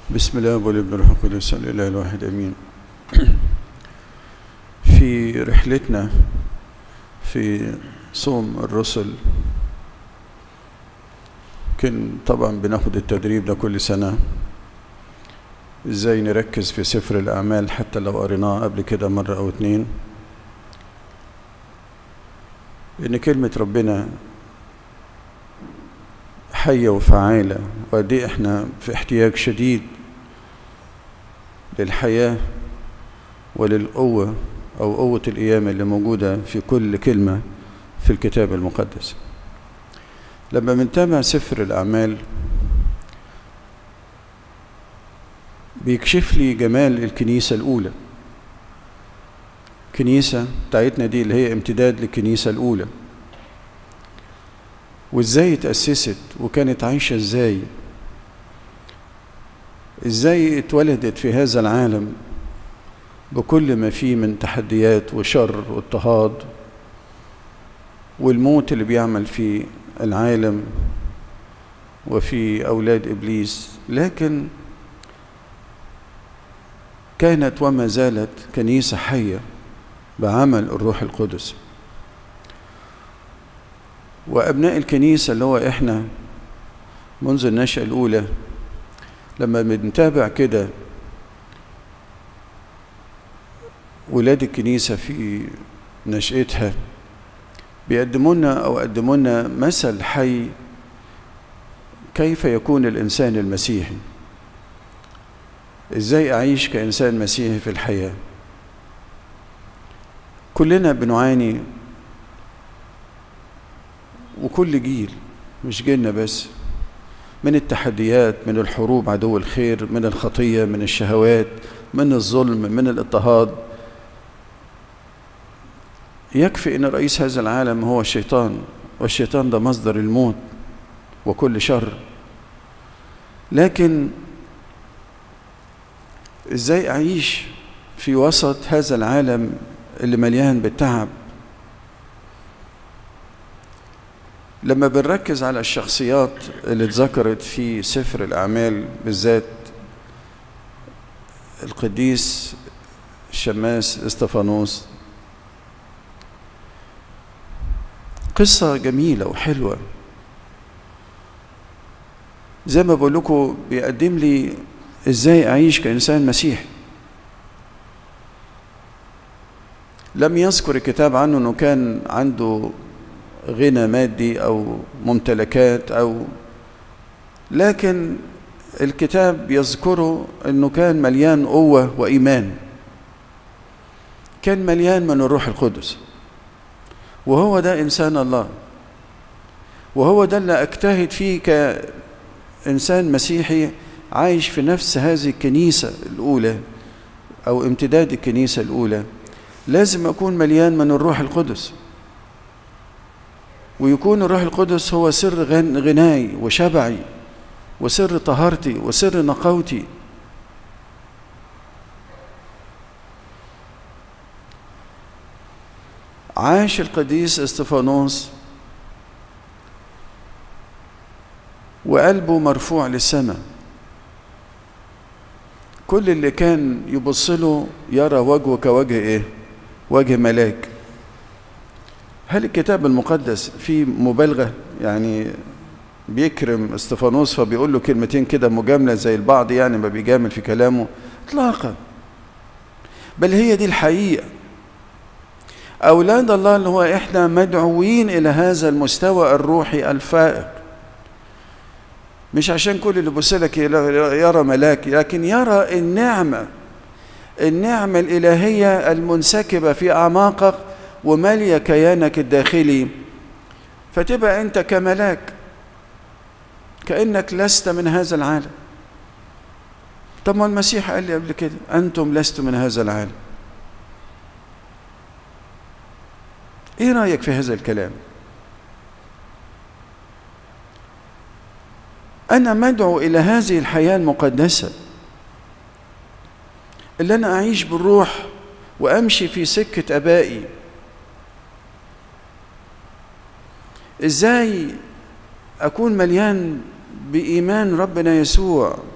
بسم الله والابن والروح القدس الاله الواحد امين في رحلتنا في صوم الرسل كان طبعا بناخد التدريب ده كل سنة ازاي نركز في سفر الأعمال حتى لو قريناه قبل كده مرة أو اتنين إن كلمة ربنا حية وفعالة وقد إيه إحنا في احتياج شديد للحياة وللقوة أو قوة القيامة اللي موجودة في كل كلمة في الكتاب المقدس لما بنتابع سفر الأعمال بيكشف لي جمال الكنيسة الأولى الكنيسة بتاعتنا دي اللي هي امتداد للكنيسة الأولى وازاي اتأسست وكانت عايشة ازاي ازاي اتولدت في هذا العالم بكل ما فيه من تحديات وشر واضطهاد والموت اللي بيعمل في العالم وفي أولاد إبليس لكن كانت وما زالت كنيسة حية بعمل الروح القدس وأبناء الكنيسة اللي هو إحنا منذ النشأة الأولى لما بنتابع كده ولاد الكنيسة في نشأتها بيقدموا لنا أو قدموا لنا مثل حي كيف يكون الإنسان المسيحي إزاي أعيش كإنسان مسيحي في الحياة كلنا بنعاني وكل جيل مش جيلنا بس من التحديات من الحروب عدو الخير من الخطية من الشهوات من الظلم من الاضطهاد يكفي ان رئيس هذا العالم هو الشيطان والشيطان ده مصدر الموت وكل شر لكن ازاي اعيش في وسط هذا العالم اللي مليان بالتعب لما بنركز على الشخصيات اللي اتذكرت في سفر الأعمال بالذات القديس شماس استفانوس قصة جميلة وحلوة زي ما بقول لكم بيقدم لي ازاي اعيش كانسان مسيحي لم يذكر الكتاب عنه انه كان عنده غنى مادي او ممتلكات او لكن الكتاب يذكره انه كان مليان قوه وايمان كان مليان من الروح القدس وهو ده انسان الله وهو ده اللي اجتهد فيه كانسان مسيحي عايش في نفس هذه الكنيسه الاولى او امتداد الكنيسه الاولى لازم اكون مليان من الروح القدس ويكون الروح القدس هو سر غناي وشبعي وسر طهارتي وسر نقاوتي عاش القديس استفانوس وقلبه مرفوع للسماء كل اللي كان يبص له يرى وجهه كوجه ايه وجه ملاك هل الكتاب المقدس فيه مبالغه يعني بيكرم استفانوس فبيقول له كلمتين كده مجامله زي البعض يعني ما بيجامل في كلامه اطلاقا بل هي دي الحقيقه اولاد الله اللي هو احنا مدعوين الى هذا المستوى الروحي الفائق مش عشان كل اللي بص لك يرى ملاك لكن يرى النعمه النعمه الالهيه المنسكبه في اعماقك ومالية كيانك الداخلي فتبقى أنت كملاك كأنك لست من هذا العالم طب ما المسيح قال لي قبل كده أنتم لستم من هذا العالم إيه رأيك في هذا الكلام أنا مدعو إلى هذه الحياة المقدسة اللي أنا أعيش بالروح وأمشي في سكة أبائي ازاي اكون مليان بايمان ربنا يسوع